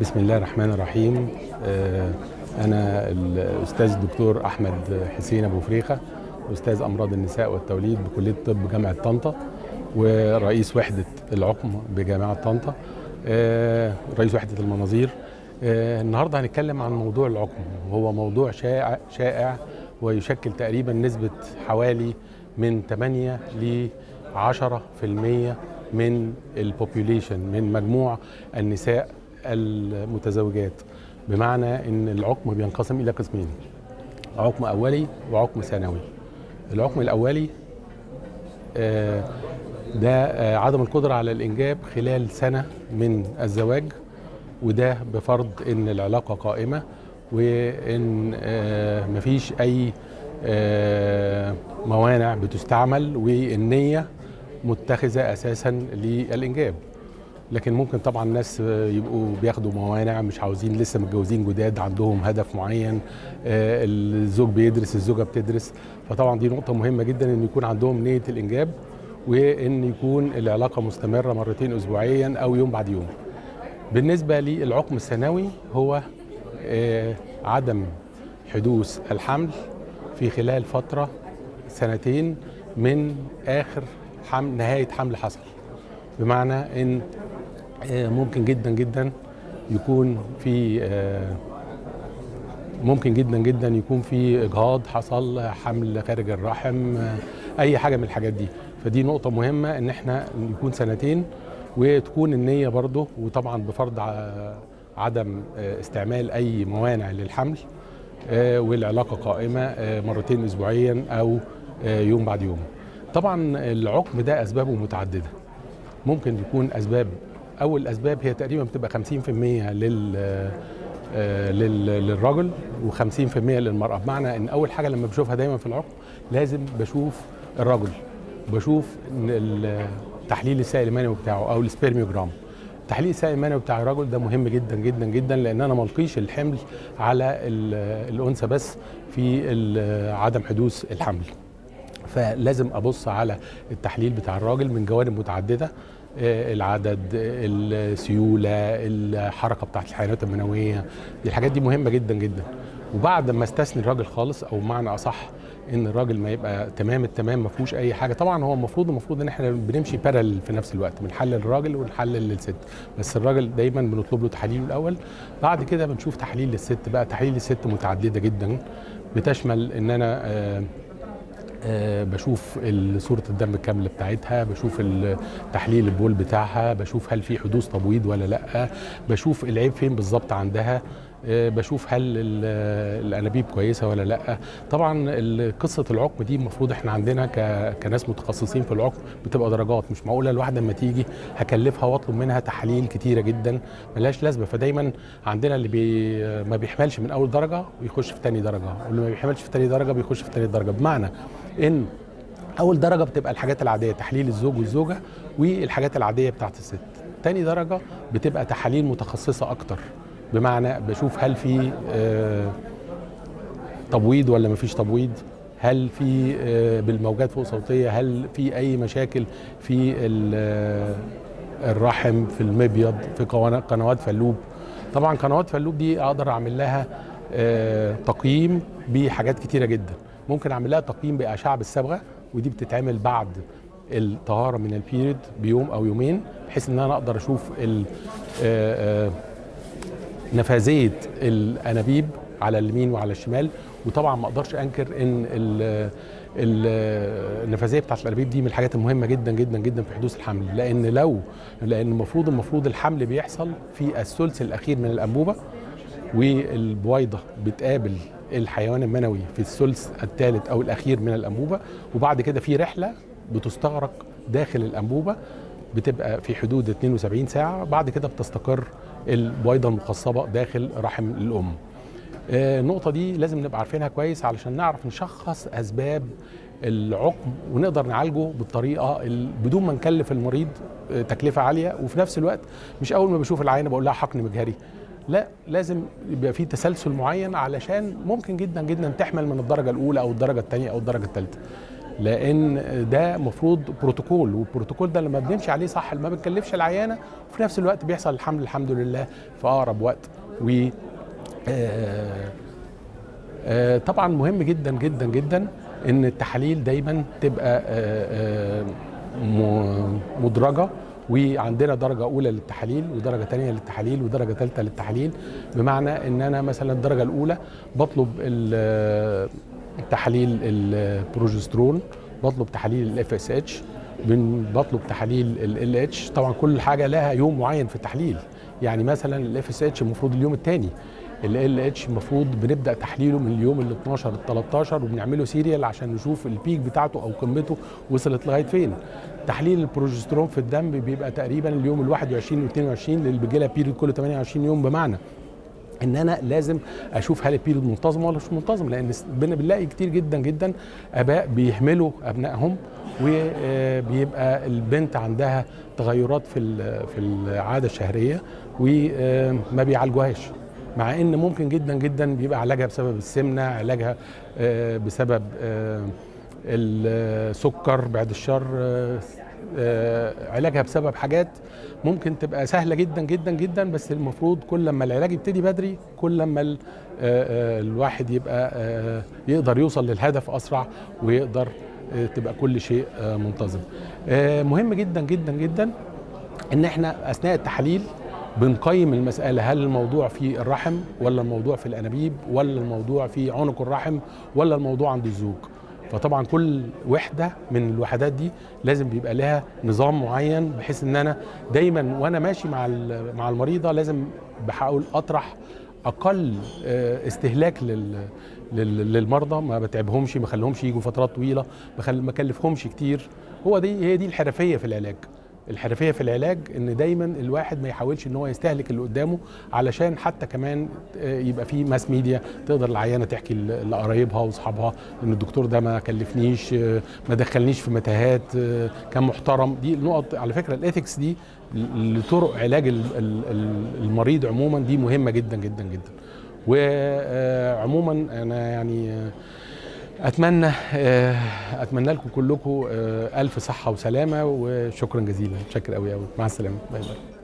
بسم الله الرحمن الرحيم آه، أنا الأستاذ الدكتور أحمد حسين أبو فريخة أستاذ أمراض النساء والتوليد بكلية الطب جامعة طنطا ورئيس وحدة العقم بجامعة طنطا آه، رئيس وحدة المناظير آه، النهارده هنتكلم عن موضوع العقم وهو موضوع شائع شائع ويشكل تقريبا نسبة حوالي من 8 ل 10% من البوبوليشن من مجموع النساء المتزوجات بمعنى ان العقم بينقسم الى قسمين عقم اولي وعقم ثانوي العقم الاولي آه، ده آه، عدم القدره على الانجاب خلال سنه من الزواج وده بفرض ان العلاقه قائمه وان آه، مفيش اي آه، موانع بتستعمل والنيه متخذه اساسا للانجاب لكن ممكن طبعا ناس يبقوا بياخدوا موانع مش عاوزين لسه متجوزين جداد عندهم هدف معين آه، الزوج بيدرس الزوجه بتدرس فطبعا دي نقطه مهمه جدا ان يكون عندهم نيه الانجاب وان يكون العلاقه مستمره مرتين اسبوعيا او يوم بعد يوم بالنسبه للعقم الثانوي هو آه، عدم حدوث الحمل في خلال فتره سنتين من اخر حمل نهايه حمل حصل بمعنى ان آه، ممكن جدا جدا يكون في آه، ممكن جدا جدا يكون في اجهاض حصل حمل خارج الرحم آه، اي حاجه من الحاجات دي فدي نقطه مهمه ان احنا يكون سنتين وتكون النيه برضه وطبعا بفرض ع- عدم آه، استعمال اي موانع للحمل آه، والعلاقه قائمه آه، مرتين اسبوعيا او آه، يوم بعد يوم طبعا العقم ده اسبابه متعدده ممكن يكون اسباب اول اسباب هي تقريبا بتبقى 50% لل آه، لل- للرجل و50% للمراه بمعنى ان اول حاجه لما بشوفها دايما في العقم لازم بشوف الرجل بشوف إن ال- تحليل السائل المنوي بتاعه او السبيرميوجرام تحليل السائل المنوي بتاع الرجل ده مهم جدا جدا جدا لان انا ملقيش الحمل على ال- الانثى بس في ال- عدم حدوث الحمل فلازم ابص على التحليل بتاع الراجل من جوانب متعدده آه، العدد السيوله الحركه بتاعت الحيوانات المنويه دي الحاجات دي مهمه جدا جدا وبعد ما استثني الراجل خالص او معنى اصح ان الراجل ما يبقى تمام التمام ما فيهوش اي حاجه طبعا هو المفروض المفروض ان احنا بنمشي بارل في نفس الوقت بنحلل الراجل ونحلل للست بس الراجل دايما بنطلب له تحاليله الاول بعد كده بنشوف تحليل للست بقى تحليل للست متعدده جدا بتشمل ان انا آه آه، بشوف ال- صورة الدم الكاملة بتاعتها بشوف ال- تحليل البول بتاعها بشوف هل في حدوث تبويض ولا لا بشوف العيب فين بالظبط عندها آه، بشوف هل ال- الانابيب كويسه ولا لا طبعا ال- قصه العقم دي المفروض احنا عندنا ك- كناس متخصصين في العقم بتبقى درجات مش معقوله الواحده لما تيجي هكلفها واطلب منها تحاليل كتيره جدا ملهاش لازمه فدايما عندنا اللي بي ما بيحملش من اول درجه ويخش في تاني درجه واللي ما بيحملش في تاني درجه بيخش في تالت درجه بمعنى ان اول درجه بتبقى الحاجات العاديه تحليل الزوج والزوجه والحاجات العاديه بتاعت الست تاني درجه بتبقى تحاليل متخصصه اكتر بمعنى بشوف هل في آه، تبويض ولا مفيش تبويض هل في آه، بالموجات فوق صوتيه هل في اي مشاكل في ال- آه، الرحم في المبيض في قوانا- قنوات فلوب طبعا قنوات فلوب دي اقدر اعمل لها آه، تقييم بحاجات كتيره جدا ممكن اعمل لها تقييم باشعه بالصبغه ودي بتتعمل بعد الطهاره من البيريد بيوم او يومين بحيث ان انا اقدر اشوف ال- آه، آه، نفاذيه الانابيب على اليمين وعلى الشمال وطبعا ما اقدرش انكر ان ال- ال- النفاذيه بتاعت الانابيب دي من الحاجات المهمه جدا جدا جدا في حدوث الحمل لان لو لان المفروض المفروض الحمل بيحصل في الثلث الاخير من الانبوبه والبويضه بتقابل الحيوان المنوي في الثلث الثالث او الاخير من الانبوبه وبعد كده في رحله بتستغرق داخل الانبوبه بتبقى في حدود 72 ساعه بعد كده بتستقر البويضه المخصبه داخل رحم الام آه، النقطه دي لازم نبقى عارفينها كويس علشان نعرف نشخص اسباب العقم ونقدر نعالجه بالطريقه ال- بدون ما نكلف المريض آه، تكلفه عاليه وفي نفس الوقت مش اول ما بشوف العينه بقول لها حقن مجهري لا لازم يبقى في تسلسل معين علشان ممكن جدا جدا تحمل من الدرجه الاولى او الدرجه الثانيه او الدرجه الثالثه لان ده مفروض بروتوكول والبروتوكول ده لما بنمشي عليه صح ما بنكلفش العيانه وفي نفس الوقت بيحصل الحمل الحمد لله في اقرب وقت و آه، آه، طبعا مهم جدا جدا جدا ان التحاليل دايما تبقى آه، آه، م- مدرجه وعندنا درجه اولى للتحاليل ودرجه ثانيه للتحاليل ودرجه ثالثه للتحاليل بمعنى ان انا مثلا الدرجه الاولى بطلب ال- تحاليل البروجسترون بطلب تحاليل الاف اس اتش بطلب تحاليل ال اتش طبعا كل حاجه لها يوم معين في التحليل يعني مثلا الاف اس اتش المفروض اليوم الثاني ال اتش المفروض بنبدا تحليله من اليوم ال 12 ال 13 وبنعمله سيريال عشان نشوف البيك بتاعته او قمته وصلت لغايه فين تحليل البروجسترون في الدم بيبقى تقريبا اليوم ال 21 و 22 اللي بيجي لها بيريد كل 28 يوم بمعنى ان انا لازم اشوف هل البيريود منتظم ولا مش منتظم لان بن- بنلاقي كتير جدا جدا اباء بيهملوا ابنائهم وبيبقى البنت عندها تغيرات في ال- في العاده الشهريه وما بيعالجوهاش مع ان ممكن جدا جدا بيبقى علاجها بسبب السمنه علاجها آه، بسبب آه، السكر بعد الشر آه، آه، علاجها بسبب حاجات ممكن تبقى سهله جدا جدا جدا بس المفروض كل لما العلاج يبتدي بدري كل لما ال- آه، آه، الواحد يبقى آه، يقدر يوصل للهدف اسرع ويقدر آه، تبقى كل شيء آه، منتظم آه، مهم جدا جدا جدا ان احنا اثناء التحاليل بنقيم المسألة هل الموضوع في الرحم ولا الموضوع في الأنابيب ولا الموضوع في عنق الرحم ولا الموضوع عند الزوج فطبعا كل وحدة من الوحدات دي لازم بيبقى لها نظام معين بحيث ان انا دايما وانا ماشي مع ال- مع المريضة لازم بحاول اطرح اقل آه، استهلاك لل لل- للمرضى ما بتعبهمش ما بخليهمش يجوا فترات طويله بخل ما اكلفهمش كتير هو دي هي دي الحرفيه في العلاج الحرفيه في العلاج ان دايما الواحد ما يحاولش ان هو يستهلك اللي قدامه علشان حتى كمان آه، يبقى في ماس ميديا تقدر العيانه تحكي ل- لقرايبها واصحابها ان الدكتور ده ما كلفنيش آه، ما دخلنيش في متاهات آه، كان محترم دي النقط على فكره الايثكس دي ل- لطرق علاج ال- ال- ال- المريض عموما دي مهمه جدا جدا جدا وعموما انا يعني آه، اتمنى آه، اتمنى لكم كلكم آه، الف صحه وسلامه وشكرا جزيلا شكرا قوي قوي مع السلامه باي باي